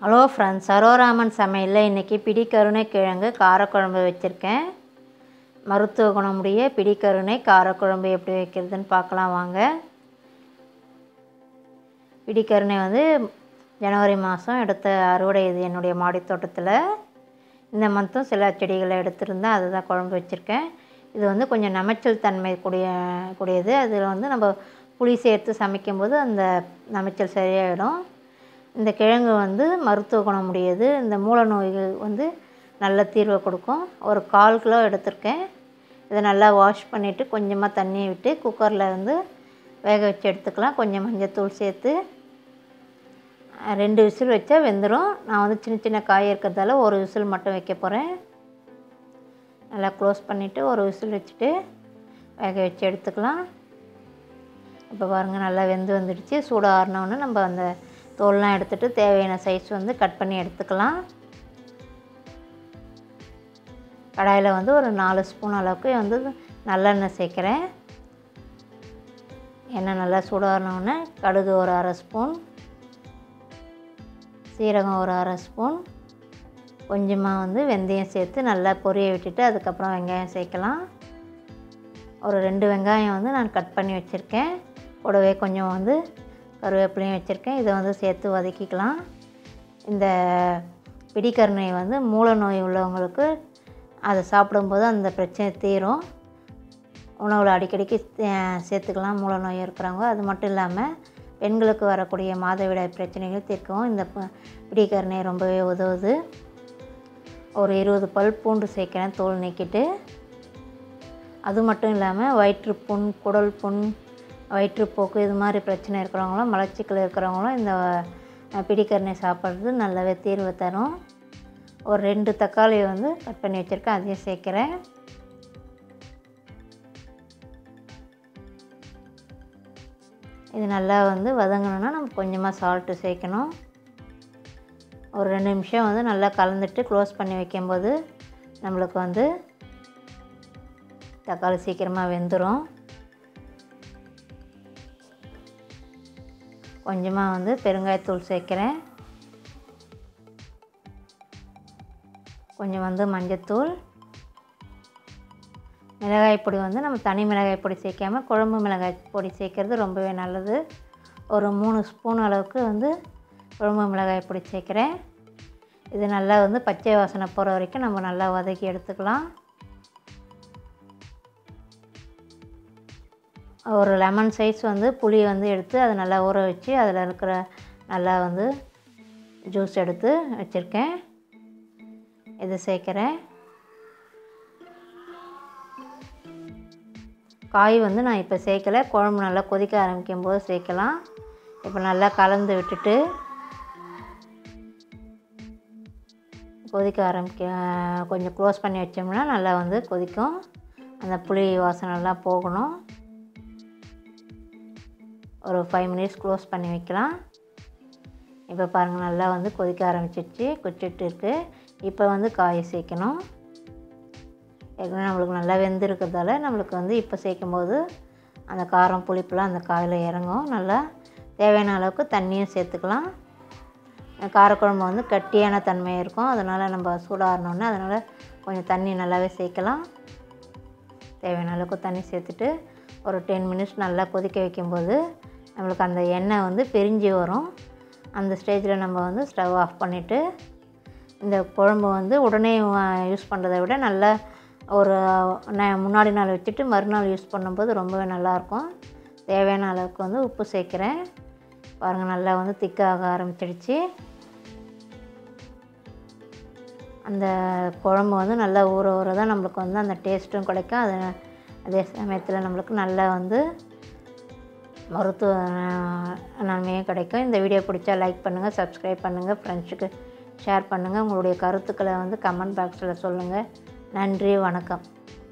hello friends சரோராமன் சமையலில் இன்றைக்கி பிடிக்கருணை கிழங்கு காரக்குழம்பு வச்சுருக்கேன் மருத்துவ குணமுடைய பிடிக்கருணை காரக்குழம்பு எப்படி வைக்கிறதுன்னு பார்க்கலாம் வாங்க பிடிக்கருணை வந்து ஜனவரி மாதம் எடுத்த அறுவடை இது என்னுடைய மாடி தோட்டத்தில் இந்த மந்த்தும் சில செடிகளை எடுத்திருந்தேன் அதுதான் குழம்பு வச்சுருக்கேன் இது வந்து கொஞ்சம் நமைச்சல் தன்மை கூடிய கூடியது அதில் வந்து நம்ம புளி சேர்த்து சமைக்கும்போது அந்த நமைச்சல் சரியாயிடும் இந்த கிழங்கு வந்து மருத்துவ குணம் உடையது இந்த மூல நோய்கள் வந்து நல்ல தீர்வை கொடுக்கும் ஒரு கால் கிலோ எடுத்திருக்கேன் இதை நல்லா வாஷ் பண்ணிவிட்டு கொஞ்சமாக தண்ணியை விட்டு குக்கரில் வந்து வேக வச்சு எடுத்துக்கலாம் கொஞ்சம் மஞ்சத்தூள் சேர்த்து ரெண்டு விசில் வச்சா வெந்துடும் நான் வந்து சின்ன சின்ன காய் இருக்கிறதால ஒரு விசில் மட்டும் வைக்க போகிறேன் நல்லா க்ளோஸ் பண்ணிவிட்டு ஒரு விசில் வச்சுட்டு வேக வச்சு எடுத்துக்கலாம் இப்போ பாருங்கள் நல்லா வெந்து வந்துடுச்சு சூடாக ஆறினோன்னு நம்ம அந்த தோல்லாம் எடுத்துகிட்டு தேவையான சைஸ் வந்து கட் பண்ணி எடுத்துக்கலாம் கடாயில் வந்து ஒரு நாலு ஸ்பூன் அளவுக்கு வந்து நல்லெண்ணெய் சேர்க்குறேன் எண்ணெய் நல்லா சூடாகினோடனே கடுகு ஒரு அரை ஸ்பூன் சீரகம் ஒரு அரை ஸ்பூன் கொஞ்சமாக வந்து வெந்தயம் சேர்த்து நல்லா பொரிய விட்டுட்டு அதுக்கப்புறம் வெங்காயம் சேர்க்கலாம் ஒரு ரெண்டு வெங்காயம் வந்து நான் கட் பண்ணி வச்சுருக்கேன் கூடவே கொஞ்சம் வந்து கருவேப்பிலையும் வச்சுருக்கேன் இதை வந்து சேர்த்து வதக்கிக்கலாம் இந்த பிடிக்கருணை வந்து மூல நோய் உள்ளவங்களுக்கு அதை சாப்பிடும்போது அந்த பிரச்சனை தீரும் உணவில் அடிக்கடிக்கு சேர்த்துக்கலாம் மூல நோய் இருக்கிறவங்க அது மட்டும் இல்லாமல் பெண்களுக்கு வரக்கூடிய மாதவிடாய் பிரச்சனைகள் தீர்க்கவும் இந்த பிடிக்கருணை ரொம்பவே உதவுது ஒரு இருபது பல் பூண்டு சேர்க்குறேன் தோல் நீக்கிட்டு அது மட்டும் இல்லாமல் வயிற்று புண் குடல் புண் வயிற்றுப்போக்கு இது மாதிரி பிரச்சனை இருக்கிறவங்களும் மலச்சிக்கல் இருக்கிறவங்களும் இந்த பிடிக்கரணை சாப்பிட்றது நல்லாவே தீர்வு தரும் ஒரு ரெண்டு தக்காளி வந்து கட் பண்ணி வச்சுருக்கேன் அதையும் சேர்க்குறேன் இது நல்லா வந்து வதங்கணுன்னா நம்ம கொஞ்சமாக சால்ட்டு சேர்க்கணும் ஒரு ரெண்டு நிமிஷம் வந்து நல்லா கலந்துட்டு க்ளோஸ் பண்ணி வைக்கும்போது நம்மளுக்கு வந்து தக்காளி சீக்கிரமாக வெந்துடும் கொஞ்சமாக வந்து பெருங்காயத்தூள் சேர்க்குறேன் கொஞ்சம் வந்து மஞ்சத்தூள் மிளகாய் பொடி வந்து நம்ம தனி மிளகாய் பொடி சேர்க்காமல் குழம்பு மிளகாய் பொடி சேர்க்குறது ரொம்பவே நல்லது ஒரு மூணு ஸ்பூன் அளவுக்கு வந்து குழம்பு மிளகாய் பொடி சேர்க்குறேன் இது நல்லா வந்து பச்சை வாசனை போகிற வரைக்கும் நம்ம நல்லா வதக்கி எடுத்துக்கலாம் ஒரு லெமன் சைஸ் வந்து புளி வந்து எடுத்து அதை நல்லா ஊற வச்சு அதில் இருக்கிற நல்லா வந்து ஜூஸ் எடுத்து வச்சுருக்கேன் இது சேர்க்குறேன் காய் வந்து நான் இப்போ சேர்க்கலை குழம்பு நல்லா கொதிக்க ஆரம்பிக்கும் போது சேர்க்கலாம் இப்போ நல்லா கலந்து விட்டுட்டு கொதிக்க ஆரம்பிக்க கொஞ்சம் க்ளோஸ் பண்ணி வச்சோம்னா நல்லா வந்து கொதிக்கும் அந்த புளி வாசனைலாம் போகணும் ஒரு ஃபைவ் மினிட்ஸ் க்ளோஸ் பண்ணி வைக்கலாம் இப்போ பாருங்கள் நல்லா வந்து கொதிக்க ஆரம்பிச்சிடுச்சு கொச்சிட்டு இருக்குது இப்போ வந்து காயை சேர்க்கணும் ஏற்கனவே நம்மளுக்கு நல்லா வெந்திருக்கிறதால நம்மளுக்கு வந்து இப்போ சேர்க்கும்போது அந்த காரம் புளிப்புலாம் அந்த காயில் இறங்கும் நல்லா தேவையான அளவுக்கு தண்ணியும் சேர்த்துக்கலாம் காரக்குழம்பு வந்து கட்டியான தன்மை இருக்கும் அதனால் நம்ம சூடாகணுன்னு அதனால் கொஞ்சம் தண்ணி நல்லாவே சேர்க்கலாம் தேவையான அளவுக்கு தண்ணி சேர்த்துட்டு ஒரு டென் மினிட்ஸ் நல்லா கொதிக்க வைக்கும்போது நம்மளுக்கு அந்த எண்ணெய் வந்து பிரிஞ்சு வரும் அந்த ஸ்டேஜில் நம்ம வந்து ஸ்டவ் ஆஃப் பண்ணிவிட்டு இந்த குழம்பு வந்து உடனே யூஸ் பண்ணுறதை விட நல்லா ஒரு முன்னாடி நாள் வச்சுட்டு மறுநாள் யூஸ் பண்ணும்போது ரொம்பவே நல்லாயிருக்கும் தேவையான அளவுக்கு வந்து உப்பு சேர்க்குறேன் பாருங்கள் நல்லா வந்து திக்காக ஆரம்பிச்சிடுச்சு அந்த குழம்பு வந்து நல்லா ஊற ஊற தான் நம்மளுக்கு வந்து அந்த டேஸ்ட்டும் கிடைக்கும் அது அதே சமயத்தில் நம்மளுக்கு நல்லா வந்து மருத்துவ நன்மையும் கிடைக்கும் இந்த வீடியோ பிடிச்சா லைக் பண்ணுங்கள் சப்ஸ்கிரைப் பண்ணுங்கள் ஃப்ரெண்ட்ஸுக்கு ஷேர் பண்ணுங்கள் உங்களுடைய கருத்துக்களை வந்து கமெண்ட் பாக்ஸில் சொல்லுங்கள் நன்றி வணக்கம்